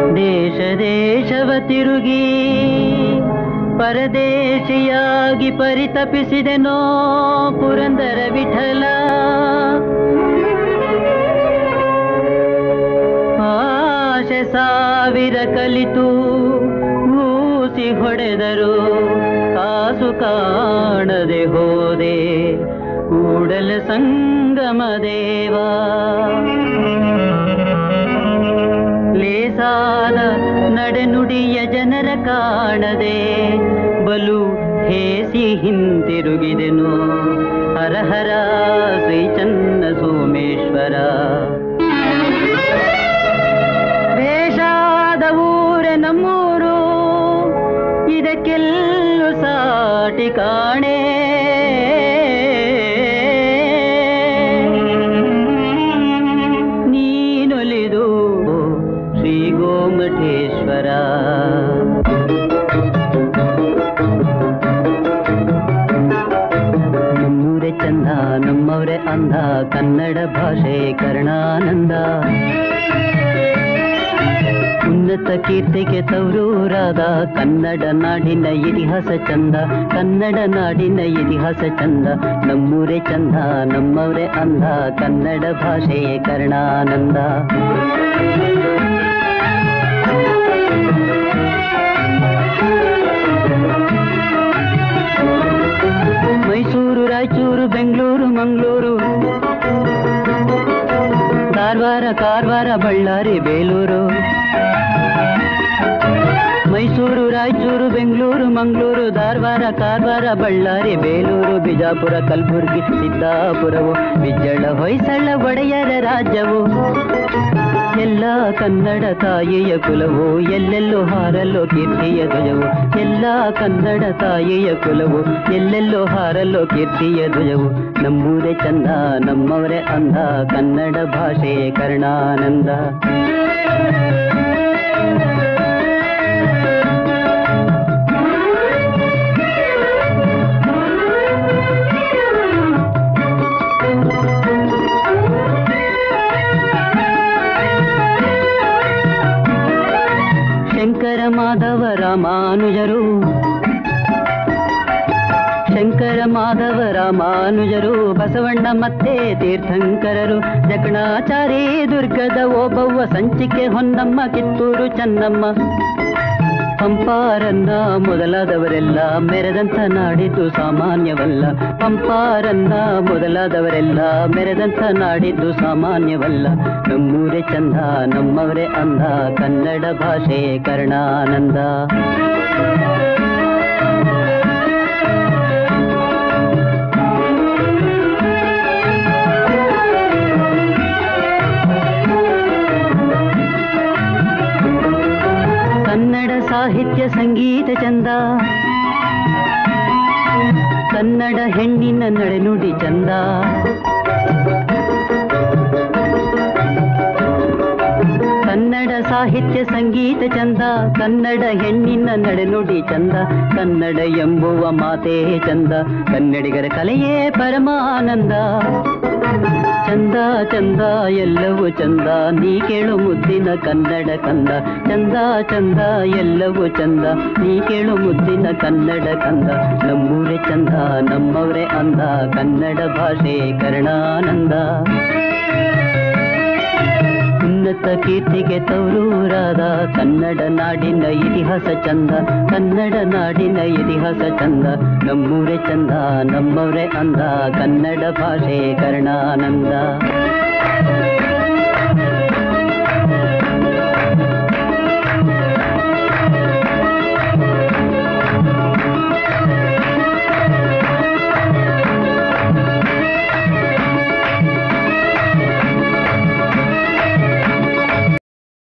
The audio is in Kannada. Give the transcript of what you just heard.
ದೇಶ ದೇಶವ ತಿರುಗಿ ಪರದೇಶಿಯಾಗಿ ಪರಿತಪಿಸಿದೆನೋ ಪುರಂದರ ವಿಠಲ ಆಶೆ ಸಾವಿರ ಕಲಿತು ಊಸಿ ಹೊಡೆದರು ಕಾಸು ಕಾಣದೆ ಹೋದೆ ಕೂಡಲ ಸಂಗಮ ದೇವಾ ಲೇಸಾದ ನಡೆನುಡಿಯ ಜನರ ಕಾಣದೆ ಬಲು ಹೇಸಿ ಹಿಂತಿರುಗಿದೆನು ಹರಹರ ಶ್ರೀ ಚನ್ನ ಸೋಮೇಶ್ವರ ಬೇಷಾದ ಊರೆ ನಮ್ಮೂರು ಇದಕ್ಕೆಲ್ಲೂ ಸಾಟಿ ಕಾಣೆ ನೀನೊಲಿದು ಶ್ರೀ ಗೋಮಠೇಶ್ವರ ನಮ್ಮೂರೇ ಚಂದ ನಮ್ಮವರೇ ಅಂದ ಕನ್ನಡ ಭಾಷೆ ಕರ್ಣಾನಂದ ಉನ್ನತ ಕೀರ್ತಿಗೆ ತವರೂರಾದ ಕನ್ನಡ ನಾಡಿನ ಇತಿಹಾಸ ಚಂದ ಕನ್ನಡ ನಾಡಿನ ಇತಿಹಾಸ ಚಂದ ನಮ್ಮೂರೇ ಚಂದ ನಮ್ಮವರೇ ಅಂದ ಕನ್ನಡ ಭಾಷೆ ಕರ್ಣಾನಂದ ಮೈಸೂರು ರಾಯಚೂರು ಬೆಂಗಳೂರು ಮಂಗಳೂರು ಕಾರವಾರ ಕಾರವಾರ ಬಳ್ಳಾರಿ ಬೇಲೂರು ಮೈಸೂರು ರಾಯಚೂರು ಬೆಂಗಳೂರು ಮಂಗಳೂರು ಧಾರವಾಡ ಕಾರವಾರ ಬಳ್ಳಾರಿ ಬೇಲೂರು ಬಿಜಾಪುರ ಕಲಬುರಗಿ ಸಿದ್ದಾಪುರವು ಬಿಜ್ಜಳ ಹೊಯ್ಸಳ ಒಡೆಯರ ರಾಜ್ಯವು ಎಲ್ಲ ಕನ್ನಡ ತಾಯಿಯ ಕುಲವು ಎಲ್ಲೆಲ್ಲೋ ಹಾರಲ್ಲೋ ಕೀರ್ತಿಯ ಧ್ವಜವು ಎಲ್ಲ ಕನ್ನಡ ತಾಯಿಯ ಕುಲವು ಎಲ್ಲೆಲ್ಲೋ ಹಾರಲ್ಲೋ ಕೀರ್ತಿಯ ಧ್ವಜವು ನಮ್ಮೂರೇ ಚಂದ ನಮ್ಮವರೇ ಅಂದ ಕನ್ನಡ ಭಾಷೆ ಕರ್ಣಾನಂದ ಶಂಕರ ಮಾಧವ ರಾಮಾನುಜರು ಶಂಕರ ಮಾಧವ ರಾಮಾನುಜರು ಬಸವಣ್ಣ ಮತ್ತೆ ತೀರ್ಥಂಕರರು ಜಕಣಾಚಾರಿ ದುರ್ಗದ ಓಬವ್ವ ಸಂಚಿಕೆ ಹೊನ್ನಮ್ಮ ಕಿತ್ತೂರು ಚನ್ನಮ್ಮ ಪಂಪಾರನ್ನ ಮೊದಲಾದವರೆಲ್ಲ ಮೆರೆದಂಥ ನಾಡಿದ್ದು ಸಾಮಾನ್ಯವಲ್ಲ ಪಂಪಾರನ್ನ ಮೊದಲಾದವರೆಲ್ಲ ಮೆರೆದಂಥ ನಾಡಿದ್ದು ಸಾಮಾನ್ಯವಲ್ಲ ನಮ್ಮೂರೇ ಚಂದ ನಮ್ಮವರೇ ಅಂದ ಕನ್ನಡ ಭಾಷೆ ಕರ್ಣಾನಂದ ಕನ್ನಡ ಸಾಹಿತ್ಯ ಸಂಗೀತ ಚಂದ ಕನ್ನಡ ಹೆಣ್ಣಿನ ನಡೆನುಡಿ ಚಂದ ಕನ್ನಡ ಸಾಹಿತ್ಯ ಸಂಗೀತ ಚಂದ ಕನ್ನಡ ಹೆಣ್ಣಿನ ನಡೆನುಡಿ ಚಂದ ಕನ್ನಡ ಎಂಬುವ ಮಾತೇ ಚಂದ ಕನ್ನಡಿಗರ ಕಲೆಯೇ ಪರಮಾನಂದ ಚಂದ ಚಂದ ಎಲ್ಲವೂ ಚಂದ ನೀ ಕೇಳು ಮುದ್ದಿನ ಕನ್ನಡ ಕಂದ ಚಂದ ಚಂದ ಎಲ್ಲವೂ ಚಂದ ನೀ ಕೇಳು ಮುದ್ದಿನ ಕನ್ನಡ ಕಂದ ನಮ್ಮೂರೇ ಚಂದ ನಮ್ಮವರೇ ಅಂದ ಕನ್ನಡ ಭಾಷೆ ಕರ್ಣಾನಂದ ಉನ್ನತ ಕೀರ್ತಿಗೆ ತವರೂರಾದ ಕನ್ನಡ ನಾಡಿನ ಇತಿಹಾಸ ಚಂದ ಕನ್ನಡ ನಾಡಿನ ಇತಿಹಾಸ ಚಂದ ನಮ್ಮೂರೇ ಚಂದ ನಮ್ಮವರೇ ಅಂದ ಕನ್ನಡ ಭಾಷೆ ಕರ್ಣಾನಂದ